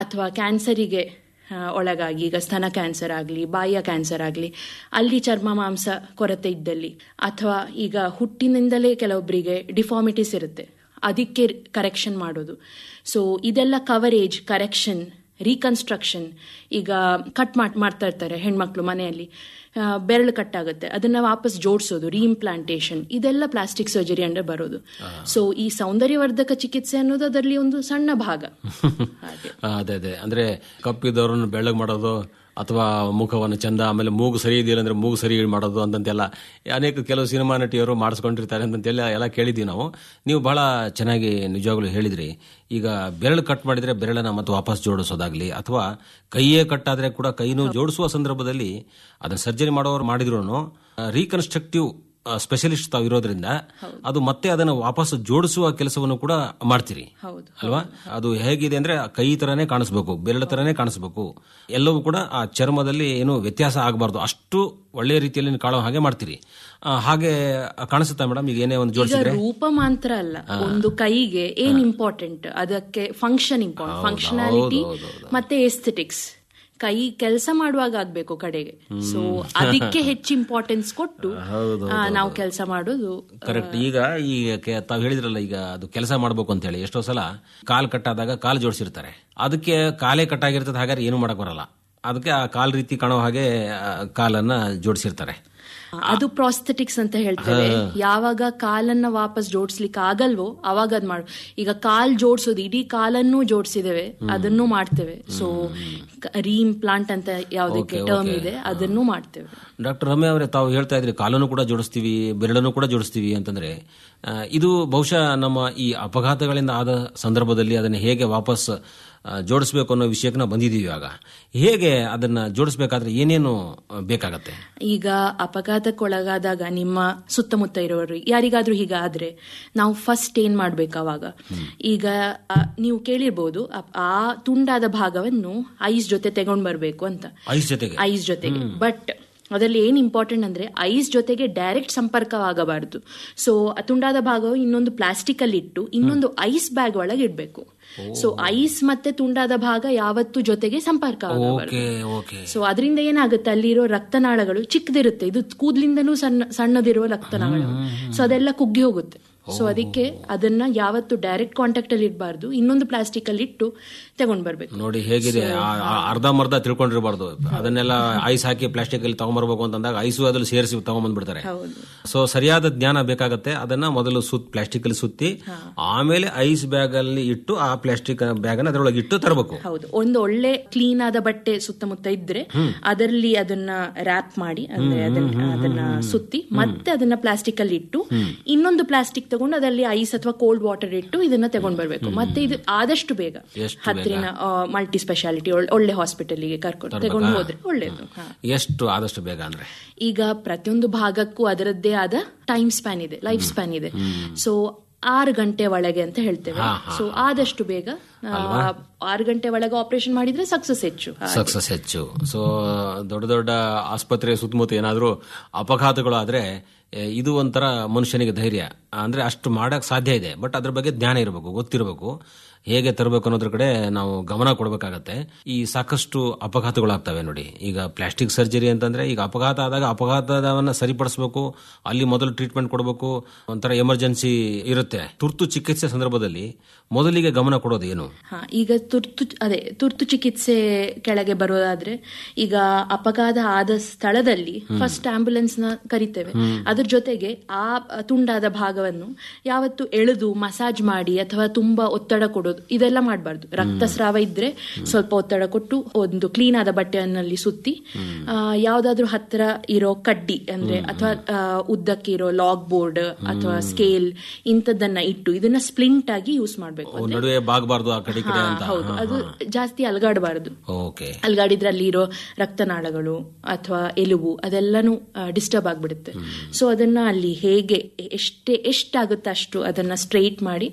ಅಥವಾ ಕ್ಯಾನ್ಸರಿಗೆ ಆ, ಒಳಗಾಗಿ ಈಗ ಸ್ತನ ಕ್ಯಾನ್ಸರ್ ಆಗಲಿ ಬಾಯಿಯ ಕ್ಯಾನ್ಸರ್ ಆಗಲಿ ಅಲ್ಲಿ ಚರ್ಮ ಮಾಂಸ ಕೊರತೆ ಇದ್ದಲ್ಲಿ ಅಥವಾ ಈಗ ಹುಟ್ಟಿನಿಂದಲೇ ಕೆಲವೊಬ್ಬರಿಗೆ ಡಿಫಾರ್ಮಿಟೀಸ್ ಇರುತ್ತೆ ಅದಕ್ಕೆ ಕರೆಕ್ಷನ್ ಮಾಡೋದು ಸೊ ಇದೆಲ್ಲ ಕವರೇಜ್ ಕರೆಕ್ಷನ್ ರೀಕನ್ಸ್ಟ್ರಕ್ಷನ್ ಈಗ ಕಟ್ ಮಾಡ್ತಾ ಇರ್ತಾರೆ ಹೆಣ್ಮಕ್ಳು ಮನೆಯಲ್ಲಿ ಆ, ಬೆರಳು ಕಟ್ಟಾಗುತ್ತೆ ಅದನ್ನ ವಾಪಸ್ ಜೋಡಿಸೋದು ರೀಇಂಪ್ಲಾಂಟೇಷನ್ ಇದೆಲ್ಲ ಪ್ಲಾಸ್ಟಿಕ್ ಸರ್ಜರಿ ಅಂದ್ರೆ ಬರೋದು ಸೊ ಈ ಸೌಂದರ್ಯವರ್ಧಕ ಚಿಕಿತ್ಸೆ ಅನ್ನೋದು ಅದರಲ್ಲಿ ಒಂದು ಸಣ್ಣ ಭಾಗ ಹಾಗೆ ಆ, ಅದೇ ಅದೇ ಅಂದ್ರೆ ಕಪ್ಪಿದವರನ್ನು ಬೆಳ್ಳಗ್ ಮಾಡೋದು ಅಥವಾ ಮುಖವನ್ನು ಚಂದ ಆಮೇಲೆ ಮೂಗು ಸರಿ ಇದೆಯಲ್ಲ ಅಂದ್ರೆ ಮೂಗು ಸರಿ ಮಾಡೋದು ಅಂತಂತೆಲ್ಲ ಅನೇಕ ಕೆಲವು ಸಿನಿಮಾ ನಟಿಯರು ಮಾಡಿಸ್ಕೊಂಡಿರ್ತಾರೆ ಅಂತಂತೆಲ್ಲ ಎಲ್ಲ ಕೇಳಿದ್ವಿ ನಾವು ನೀವು ಬಹಳ ಚೆನ್ನಾಗಿ ನಿಜವಾಗ್ಲೂ ಹೇಳಿದ್ರಿ ಈಗ ಬೆರಳು ಕಟ್ ಮಾಡಿದ್ರೆ ಬೆರಳನ್ನ ಮತ್ತೆ ವಾಪಸ್ ಜೋಡಿಸೋದಾಗ್ಲಿ ಅಥವಾ ಕೈಯೇ ಕಟ್ಟಾದ್ರೆ ಕೂಡ ಕೈನೂ ಜೋಡಿಸುವ ಸಂದರ್ಭದಲ್ಲಿ ಅದನ್ನ ಸರ್ಜರಿ ಮಾಡೋರು ಮಾಡಿದ್ರು ರೀಕನ್ಸ್ಟ್ರಕ್ಟಿವ್ ಸ್ಪೆಷಲಿಸ್ಟ್ ತಾವು ಇರೋದ್ರಿಂದ ಅದು ಮತ್ತೆ ಅದನ್ನು ವಾಪಸ್ ಜೋಡಿಸುವ ಕೆಲಸವನ್ನು ಕೂಡ ಮಾಡ್ತೀರಿ ಹೌದು ಅಲ್ವಾ ಅದು ಹೇಗಿದೆ ಅಂದ್ರೆ ಕೈ ತರನೇ ಕಾಣಿಸ್ಬೇಕು ಬೆರಳ ತರನೇ ಕಾಣಿಸ್ಬೇಕು ಎಲ್ಲವೂ ಕೂಡ ಆ ಚರ್ಮದಲ್ಲಿ ಏನು ವ್ಯತ್ಯಾಸ ಆಗಬಾರ್ದು ಅಷ್ಟು ಒಳ್ಳೆಯ ರೀತಿಯಲ್ಲಿ ನೀವು ಕಾಣೋ ಹಾಗೆ ಮಾಡ್ತೀರಿ ಆ, ಹಾಗೆ ಕಾಣಿಸುತ್ತಾ ಮೇಡಮ್ ಈಗ ಏನೇ ಒಂದು ಈಗ ಜೋಡಿಸಿದ್ರೆ ರೂಪ ಮಾತ್ರ ಅಲ್ಲ ಒಂದು ಕೈಗೆ ಏನ್ ಇಂಪಾರ್ಟೆಂಟ್ ಅದಕ್ಕೆ ಫಂಕ್ಷನ್ ಇಂಪಾರ್ಟೆಂಟ್ ಫಂಕ್ಷನಾಲಿಟಿ ಮತ್ತೆ ಎಸ್ಥೆಟಿಕ್ಸ್ ಕೈ ಕೆಲಸ ಮಾಡುವಾಗ ಆಗ್ಬೇಕು ಕಡೆಗೆ ಸೊ ಅದಕ್ಕೆ ಹೆಚ್ಚು ಇಂಪಾರ್ಟೆನ್ಸ್ ಕೊಟ್ಟು ಆ, ನಾವು ಕೆಲಸ ಮಾಡೋದು ಕರೆಕ್ಟ್ ಈಗ ಈ ಕೆ- ತಾವು ಹೇಳಿದ್ರಲ್ಲ ಈಗ ಅದು ಕೆಲಸ ಮಾಡ್ಬೇಕು ಅಂತ ಹೇಳಿ ಎಷ್ಟೋ ಸಲ ಕಾಲ್ ಕಟ್ಟಾದಾಗ ಕಾಲು ಜೋಡಿಸಿರ್ತಾರೆ ಅದಕ್ಕೆ ಕಾಲೇ ಕಟ್ಟಾಗಿರ್ತದೆ ಹಾಗಾದ್ರೆ ಏನು ಮಾಡಕ್ ಬರಲ್ಲ ಅದಕ್ಕೆ ಆ ಕಾಲ್ ರೀತಿ ಕಾಣೋ ಹಾಗೆ ಆ, ಕಾಲನ್ನ ಜೋಡಿಸಿರ್ತಾರೆ ಅದು ಪ್ರಾಸ್ಥೆಟಿಕ್ಸ್ ಅಂತ ಹೇಳ್ತೇವೆ ಯಾವಾಗ ಕಾಲನ್ನ ವಾಪಸ್ ಜೋಡಿಸ್ಲಿಕ್ಕೆ ಆಗಲ್ವೋ ಅವಾಗ ಅದ್ ಮಾಡು ಈಗ ಕಾಲ್ ಜೋಡಿಸೋದು ಇಡೀ ಕಾಲನ್ನು ಜೋಡಿಸಿದೇವೆ ಅದನ್ನು ಮಾಡ್ತೇವೆ ಸೊ ರೀಇಂಪ್ಲಾಂಟ್ ಅಂತ ಯಾವ್ದಕ್ಕೆ ಟರ್ಮ್ ಇದೆ ಅದನ್ನು ಮಾಡ್ತೇವೆ ಡಾಕ್ಟರ್ ರಮ್ಯ ಅವರೇ ತಾವು ಹೇಳ್ತಾ ಇದ್ರಿ ಕಾಲನ್ನು ಕೂಡ ಜೋಡಿಸ್ತೀವಿ ಬೆರಳನ್ನು ಕೂಡ ಜೋಡಿಸ್ತೀವಿ ಅಂತಂದ್ರೆ ಆ, ಇದು ಬಹುಶಃ ನಮ್ಮ ಈ ಅಪಘಾತಗಳಿಂದ ಆದ ಸಂದರ್ಭದಲ್ಲಿ ಅದನ್ನು ಹೇಗೆ ವಾಪಸ್ ಆ, ಜೋಡಿಸ್ಬೇಕು ಅನ್ನೋ ವಿಷಯಕ್ಕೆ ನಾವು ಬಂದಿದ್ದೀವಿ ಇವಾಗ ಹೇಗೆ ಅದನ್ನ ಜೋಡಿಸ್ಬೇಕಾದ್ರೆ ಏನೇನು ಆ, ಬೇಕಾಗತ್ತೆ ಈಗ ಅಪಘಾತಕ್ಕೊಳಗಾದಾಗ ನಿಮ್ಮ ಸುತ್ತಮುತ್ತ ಇರೋರು ಯಾರಿಗಾದ್ರೂ ಹೀಗಾದ್ರೆ ನಾವು ಫಸ್ಟ್ ಏನ್ ಮಾಡ್ಬೇಕು ಅವಾಗ ಈಗ ಆ, ನೀವು ಕೇಳಿರ್ಬೋದು ಅಪ್- ಆ ತುಂಡಾದ ಭಾಗವನ್ನು ಐಸ್ ಜೊತೆ ತಗೊಂಡ್ ಬರ್ಬೇಕು ಅಂತ ಐಸ್ ಜೊತೆಗೆ ಐಸ್ ಜೊತೆಗೆ ಬಟ್ ಅದರಲ್ಲಿ ಏನ್ ಇಂಪಾರ್ಟೆಂಟ್ ಅಂದ್ರೆ ಐಸ್ ಜೊತೆಗೆ ಡೈರೆಕ್ಟ್ ಸಂಪರ್ಕವಾಗಬಾರದು ಸೊ ತುಂಡಾದ ಭಾಗವು ಇನ್ನೊಂದು ಪ್ಲಾಸ್ಟಿಕ್ ಅಲ್ಲಿ ಇಟ್ಟು ಇನ್ನೊಂದು ಐಸ್ ಬ್ಯಾಗ್ ಒಳಗೆ ಇಡ್ಬೇಕು ಸೊ ಐಸ್ ಮತ್ತೆ ತುಂಡಾದ ಭಾಗ ಯಾವತ್ತೂ ಜೊತೆಗೆ ಸಂಪರ್ಕ ಆಗಬಾರದು ಓಕೆ ಓಕೆ ಸೊ ಅದರಿಂದ ಏನಾಗುತ್ತೆ ಅಲ್ಲಿರೋ ರಕ್ತನಾಳಗಳು ಚಿಕ್ಕದಿರುತ್ತೆ ಇದು ಕೂದ್ಲಿಂದನೂ ಸಣ್ಣ ಸಣ್ಣದಿರುವ ರಕ್ತನಾಳಗಳು ಸೊ ಅದೆಲ್ಲ ಕುಗ್ಗಿ ಹೋಗುತ್ತೆ ಸೊ ಅದಕ್ಕೆ ಅದನ್ನ ಯಾವತ್ತು ಡೈರೆಕ್ಟ್ ಕಾಂಟ್ಯಾಕ್ಟ್ ಅಲ್ಲಿ ಇಡಬಾರ್ದು ಇನ್ನೊಂದು ಪ್ಲಾಸ್ಟಿಕ್ ಅಲ್ಲಿ ಇಟ್ಟು ತಗೊಂಡ್ ಬರ್ಬೇಕು ನೋಡಿ ಹೇಗಿದೆ ಆ- ಆ ಅರ್ಧಂಬರ್ಧ ತಿಳ್ಕೊಂಡಿರಬಾರ್ದು ಅದನ್ನೆಲ್ಲ ಐಸ್ ಹಾಕಿ ಪ್ಲಾಸ್ಟಿಕ್ ಅಲ್ಲಿ ತಗೊಂಬರ್ಬೇಕು ಅಂತಂದಾಗ ಐಸು ಅದ್ರಲ್ಲಿ ಸೇರಿಸಿ ತಗೊಂಬಂದ್ಬಿಡ್ತಾರೆ ಹೌದು ಸೊ ಸರಿಯಾದ ಜ್ಞಾನ ಬೇಕಾಗತ್ತೆ ಅದನ್ನ ಮೊದಲು ಸುತ್ ಪ್ಲಾಸ್ಟಿಕ್ ಅಲ್ಲಿ ಸುತ್ತಿ ಆಮೇಲೆ ಐಸ್ ಬ್ಯಾಗ್ ಅಲ್ಲಿ ಇಟ್ಟು ಆ ಪ್ಲಾಸ್ಟಿಕ್ ಬ್ಯಾಗ್ ಅನ್ನ ಅದರೊಳಗೆ ಇಟ್ಟು ತರಬೇಕು ಹೌದು ಒಂದು ಒಳ್ಳೆ ಕ್ಲೀನ್ ಆದ ಬಟ್ಟೆ ಸುತ್ತಮುತ್ತ ಇದ್ರೆ ಅದರಲ್ಲಿ ಅದನ್ನ ರ್ಯಾಪ್ ಮಾಡಿ ಅಂದ್ರೆ ಅದನ್ನ ಅದನ್ನ ಸುತ್ತಿ ಮತ್ತೆ ಅದನ್ನ ಪ್ಲಾಸ್ಟಿಕ್ ಅಲ್ಲಿ ಇಟ್ಟು ಇನ್ನೊಂದು ಪ್ಲಾಸ್ಟಿಕ್ ತಗೊಂಡು ಅದರಲ್ಲಿ ಐಸ್ ಅಥವಾ ಕೋಲ್ಡ್ ವಾಟರ್ ಇಟ್ಟು ಇದನ್ನ ತಗೊಂಡ್ ಬರ್ಬೇಕು ಮತ್ತೆ ಇದು ಆದಷ್ಟು ಬೇಗ ಎಷ್ಟು ಹತ್ತಿರ ಮಲ್ಟಿ ಸ್ಪೆಷಾಲಿಟಿ ಒಳ್ಳೆ ಹಾಸ್ಪಿಟಲ್ಗೆ ಕರ್ಕೊಂಡು ತಗೊಂಡು ಹೋದ್ರೆ ಒಳ್ಳೇದು ಹಾ. ಎಷ್ಟು ಆದಷ್ಟು ಬೇಗ ಅಂದ್ರೆ ಈಗ ಪ್ರತಿಯೊಂದು ಭಾಗಕ್ಕೂ ಅದರದ್ದೇ ಆದ ಟೈಮ್ ಸ್ಪ್ಯಾನ್ ಇದೆ ಲೈಫ್ ಸ್ಪ್ಯಾನ್ ಇದೆ ಸೊ ಆರು ಗಂಟೆ ಒಳಗೆ ಅಂತ ಹೇಳ್ತೇವೆ ಸೊ ಆದಷ್ಟು ಬೇಗ ಆ, ಆರು ಗಂಟೆ ಒಳಗೆ ಆಪರೇಷನ್ ಮಾಡಿದ್ರೆ ಸಕ್ಸಸ್ ಹೆಚ್ಚು ಸಕ್ಸಸ್ ಹೆಚ್ಚು ಸೊ ದೊಡ್ಡ ದೊಡ್ಡ ಆಸ್ಪತ್ರೆ ಸುತ್ತಮುತ್ತ ಏನಾದರೂ ಅಪಘಾತಗಳು ಆದ್ರೆ ಎ, ಇದು ಒಂಥರ ಮನುಷ್ಯನಿಗೆ ಧೈರ್ಯ ಅಂದ್ರೆ ಅಷ್ಟು ಮಾಡಕ್ ಸಾಧ್ಯ ಇದೆ ಬಟ್ ಅದ್ರ ಬಗ್ಗೆ ಜ್ಞಾನ ಇರಬೇಕು ಗೊತ್ತಿರಬೇಕು ಹೇಗೆ ತರಬೇಕು ಅನ್ನೋದ್ರ ಕಡೆ ನಾವು ಗಮನ ಕೊಡಬೇಕಾಗತ್ತೆ ಈ ಸಾಕಷ್ಟು ಅಪಘಾತಗಳಾಗ್ತವೆ ನೋಡಿ ಈಗ ಪ್ಲಾಸ್ಟಿಕ್ ಸರ್ಜರಿ ಅಂತಂದ್ರೆ ಈಗ ಅಪಘಾತ ಆದಾಗ ಅಪಘಾತವನ್ನ ಸರಿಪಡಿಸಬೇಕು ಅಲ್ಲಿ ಮೊದಲು ಟ್ರೀಟ್ಮೆಂಟ್ ಕೊಡಬೇಕು ಒಂಥರ ಎಮರ್ಜೆನ್ಸಿ ಇರುತ್ತೆ ತುರ್ತು ಚಿಕಿತ್ಸೆ ಸಂದರ್ಭದಲ್ಲಿ ಮೊದಲಿಗೆ ಗಮನ ಕೊಡೋದು ಏನು ಹಾ ಈಗ ತುರ್ತು ಅದೇ ತುರ್ತು ಚಿಕಿತ್ಸೆ ಕೆಳಗೆ ಬರೋದಾದ್ರೆ ಈಗ ಅಪಘಾತ ಆದ ಸ್ಥಳದಲ್ಲಿ ಫಸ್ಟ್ ಆಂಬ್ಯುಲೆನ್ಸ್ ನ ಕರಿತೇವೆ ಅದ್ರ ಜೊತೆಗೆ ಆ ತುಂಡಾದ ಭಾಗವನ್ನು ಯಾವತ್ತು ಎಳೆದು ಮಸಾಜ್ ಮಾಡಿ ಅಥವಾ ತುಂಬಾ ಒತ್ತಡ ಕೊಡೋದು ಇದೆಲ್ಲ ಮಾಡಬಾರ್ದು ರಕ್ತಸ್ರಾವ ಇದ್ರೆ ಸ್ವಲ್ಪ ಒತ್ತಡ ಕೊಟ್ಟು ಒಂದು ಕ್ಲೀನ್ ಆದ ಬಟ್ಟೆಯಲ್ಲಿ ಸುತ್ತಿ ಆ, ಯಾವ್ದಾದ್ರು ಹತ್ತಿರ ಇರೋ ಕಡ್ಡಿ ಅಂದ್ರೆ ಅಥವಾ ಆ, ಉದ್ದಕ್ಕೆ ಇರೋ ಲಾಗ್ ಬೋರ್ಡ್ ಅಥವಾ ಸ್ಕೇಲ್ ಇಂಥದ್ದನ್ನ ಇಟ್ಟು ಇದನ್ನ ಸ್ಪ್ಲಿಂಟ್ ಆಗಿ ಯೂಸ್ ಮಾಡಬೇಕು ಓ, ನಡುವೆ ಬಾಗಬಾರ್ದು ಆ ಕಡೆ ಈ ಕಡೆ ಅಂತ ಹೌದು ಅದು ಜಾಸ್ತಿ ಅಲಗಾಡಬಾರದು ಓಕೆ ಅಲ್ಗಾಡಿದ್ರೆ ಅಲ್ಲಿ ಇರೋ ರಕ್ತನಾಳಗಳು ಅಥವಾ ಎಲುಬು ಅದೆಲ್ಲಾನು ಡಿಸ್ಟರ್ಬ್ ಆಗ್ಬಿಡುತ್ತೆ ಸೊ ಅದನ್ನ ಅಲ್ಲಿ ಹೇಗೆ ಎಷ್ಟೇ ಎಷ್ಟಾಗುತ್ತೆ ಅಷ್ಟು ಅದನ್ನ ಸ್ಟ್ರೈಟ್ ಮಾಡಿ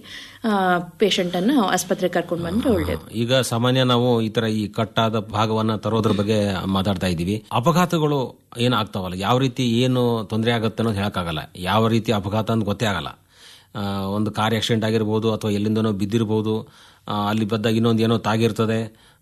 ಪೇಷಂಟ್ ಅನ್ನ ಆಸ್ಪತ್ರೆ ಕರ್ಕೊಂಡು ಬಂದ್ರೆ ಒಳ್ಳೇದು ಈಗ ಸಾಮಾನ್ಯ ನಾವು ಈ ತರ ಈ ಕಟ್ಟಾದ ಭಾಗವನ್ನ ತರೋದ್ರ ಬಗ್ಗೆ ಮಾತಾಡ್ತಾ ಇದ್ದೀವಿ ಅಪಘಾತಗಳು ಏನಾಗ್ತಾವಲ್ಲ ಯಾವ ರೀತಿ ಏನು ತೊಂದರೆ ಆಗುತ್ತೆ ಅನ್ನೋದು ಹೇಳಕ್ಕಾಗಲ್ಲ ಯಾವ ರೀತಿ ಅಪಘಾತ ಅಂತ ಗೊತ್ತೇ ಆಗಲ್ಲ ಆ, ಒಂದು ಕಾರ್ ಆಕ್ಸಿಡೆಂಟ್ ಆಗಿರ್ಬೋದು ಅಥವಾ ಎಲ್ಲಿಂದನೋ ಬಿದ್ದಿರ್ಬೋದು ಆ, ಅಲ್ಲಿ ಬದ್ದಾಗ ಇನ್ನೊಂದು ಏನೋ ತಾಗಿರ್ತದೆ